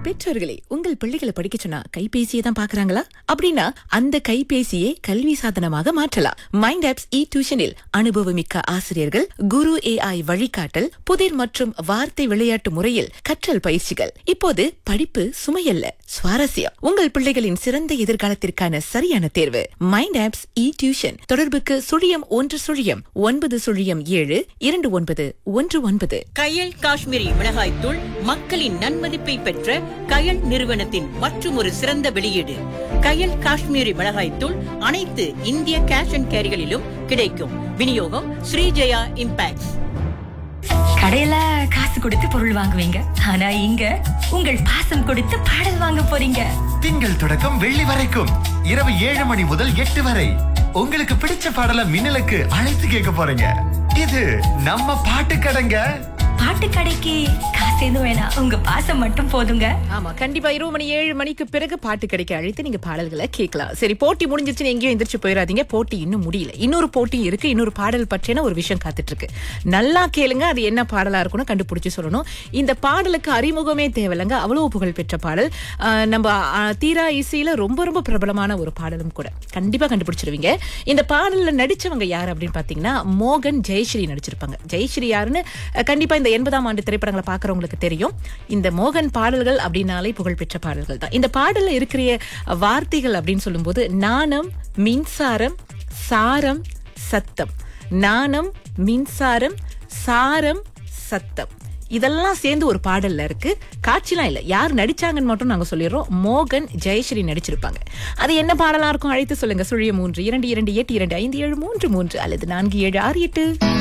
பெற்றோர்களே உங்கள் பிள்ளைகளை படிக்க சொன்னா கைபேசியை தான் பாக்குறாங்களா அப்படின்னா அந்த கைபேசியை கல்வி சாதனமாக மாற்றலாம் மைண்ட் ஆப்ஸ் இ டியூஷனில் அனுபவமிக்க ஆசிரியர்கள் குரு ஏஐ வழிகாட்டல் புதிர் மற்றும் வார்த்தை விளையாட்டு முறையில் கற்றல் பயிற்சிகள் இப்போது படிப்பு சுமையல்ல சுவாரஸ்யம் உங்கள் பிள்ளைகளின் சிறந்த எதிர்காலத்திற்கான சரியான தேர்வு மைண்ட் ஆப்ஸ் இ டியூஷன் தொடர்புக்கு சுழியம் ஒன்று சுழியம் ஒன்பது சுழியம் ஏழு இரண்டு ஒன்பது ஒன்று ஒன்பது கயல் காஷ்மீரி மிளகாய் தூள் மக்களின் நன்மதிப்பை பெற்ற கயல் நிறுவனத்தின் மற்றும் ஒரு சிறந்த வெளியீடு கயல் காஷ்மீரி மிளகாய் தூள் அனைத்து இந்திய கேஷ் அண்ட் கேரிகளிலும் கிடைக்கும் விநியோகம் ஸ்ரீஜெயா இம்பாக்ட்ஸ் கடையில காசு கொடுத்து பொருள் வாங்குவீங்க ஆனா இங்க உங்கள் பாசம் கொடுத்து பாடல் வாங்க போறீங்க திங்கள் தொடக்கம் வெள்ளி வரைக்கும் இரவு ஏழு மணி முதல் எட்டு வரை உங்களுக்கு பிடிச்ச பாடல மின்னலுக்கு அழைத்து கேட்க போறீங்க இது நம்ம பாட்டு கடைங்க பாட்டு கடைக்கு காசு எதுவும் வேணாம் உங்க பாசம் மட்டும் போதுங்க ஆமா கண்டிப்பா இருபது மணி ஏழு மணிக்கு பிறகு பாட்டு கிடைக்க அழைத்து நீங்க பாடல்களை கேட்கலாம் சரி போட்டி முடிஞ்சிருச்சுன்னு எங்கேயும் எந்திரிச்சு போயிடாதீங்க போட்டி இன்னும் முடியல இன்னொரு போட்டி இருக்கு இன்னொரு பாடல் பற்றின ஒரு விஷயம் காத்துட்டு இருக்கு நல்லா கேளுங்க அது என்ன பாடலா இருக்கும்னு கண்டுபிடிச்சு சொல்லணும் இந்த பாடலுக்கு அறிமுகமே தேவையில்லைங்க அவ்வளவு புகழ் பெற்ற பாடல் ஆஹ் நம்ம ஆஹ், தீரா இசையில ரொம்ப ரொம்ப பிரபலமான ஒரு பாடலும் கூட கண்டிப்பா கண்டுபிடிச்சிருவீங்க இந்த பாடல்ல நடிச்சவங்க யார் அப்படின்னு பாத்தீங்கன்னா மோகன் ஜெயஸ்ரீ நடிச்சிருப்பாங்க ஜெயஸ்ரீ யாருன்னு அஹ், கண்டிப்பா இந்த எண்பதாம் ஆண்டு திரைப்படங்களை பாக்குறவங்களுக்கு தெரியும் இந்த மோகன் பாடல்கள் அப்படின்னாலே புகழ்பெற்ற பாடல்கள் தான் இந்த பாடல்ல இருக்கிற வார்த்தைகள் அப்படின்னு சொல்லும்போது நாணம் மின்சாரம் சாரம் சத்தம் நாணம் மின்சாரம் சாரம் சத்தம் இதெல்லாம் சேர்ந்து ஒரு பாடல்ல இருக்கு காட்சிலாம் இல்ல யார் நடிச்சாங்கன்னு மட்டும் நாங்க சொல்லிடுறோம் மோகன் ஜெயஸ்ரீ நடிச்சிருப்பாங்க அது என்ன பாடலா இருக்கும் அழைத்து சொல்லுங்க சுழிய மூன்று இரண்டு இரண்டு எட்டு இரண்டு ஐந்து ஏழு மூன்று மூன்று அல்லது நான்கு ஏழு ஆறு எட்டு